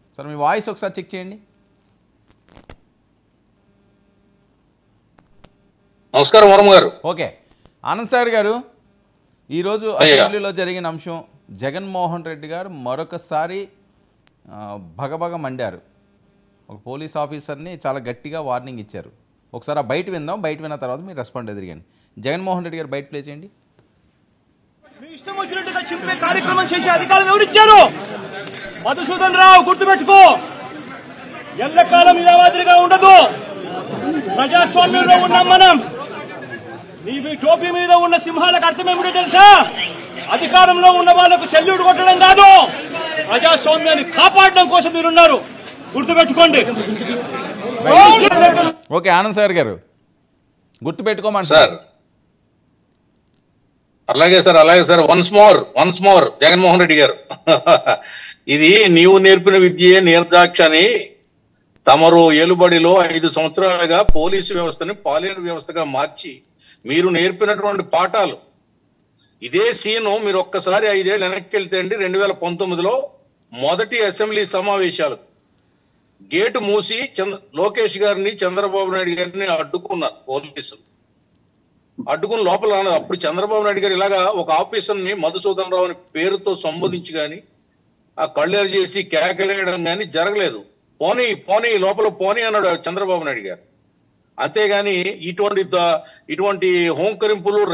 Sir మీ voice ఒకసారి check చేయండి నమస్కారం వరం గారు ఓకే ఆనంద్ సార్ గారు ఈరోజు అయ్యా. అసెంబ్లీలో జరిగిన అంశం జగన్మోహన్ రెడ్డి గారు మరొకసారి ఆ, భగభగ మండారు ఒక పోలీస్ ఆఫీసర్ని చాలా గట్టిగా వార్నింగ్ ఇచ్చారు ఒకసారి ఆ బయట విందాం బయట విన్న తర్వాత మీరు రెస్పాండ్ ఎదిరిగాను జగన్మోహన్ రెడ్డి గారు బయట ప్లే చేయండి మీ ఇష్టం వచ్చినట్టుగా చింపే కార్యక్రమం చేసే అధికారం ఎవరిచ్చారు మధుసూదన్ రావు గుర్తుపెట్టుకో ఎల్లకాలం ఇలా మాదిరిగా ఉండదు ప్రజాస్వామ్యంలో ఉన్నాం మనం నీ మీ టోపీ మీద ఉన్న సింహాలకు అర్థం ఏమిటో తెలుసా అధికారంలో ఉన్న వాళ్ళకు సెల్యూట్ కొట్టడం కాదు ప్రజాస్వామ్యాన్ని కాపాడడం కోసం మీరున్నారు గుర్తుపెట్టుకోండి ఓకే ఆనంద్ సార్ గారు సార్ గుర్తుపెట్టుకోమంటారు అలాగే సార్ అలాగే sir once more once more Jaganmohan Reddy గారు ఇది నీవు నేర్పిన విద్యే నిర్దాక్ష అని తమరు ఏలుబడిలో ఐదు సంవత్సరాలుగా పోలీసు వ్యవస్థని పాలన వ్యవస్థగా మార్చి మీరు నేర్పినటువంటి పాఠాలు ఇదే సీను మీరు ఒక్కసారి ఐదేళ్ళు వెనక్కి వెళ్తే అండి రెండు వేల పంతొమ్మిదిలో మొదటి అసెంబ్లీ సమావేశాలు గేటు మూసి చంద్ర లోకేష్ గారిని చంద్రబాబు నాయుడు గారిని అడ్డుకున్నారు పోలీసులు అడ్డుకుని లోపల రాలేదు. అప్పుడు చంద్రబాబు నాయుడు గారు ఇలాగా ఒక ఆఫీసర్ ని మధుసూదన్ రావు అని పేరుతో సంబోధించి గాని ఆ కళ్ళేరు చేసి కేకలేయడం గాని జరగలేదు పోనీ పోనీ లోపల పోనీ అన్నాడు చంద్రబాబు నాయుడు గారు అంతేగాని ఇటువంటి ద- ఇటువంటి హోంకరింపులు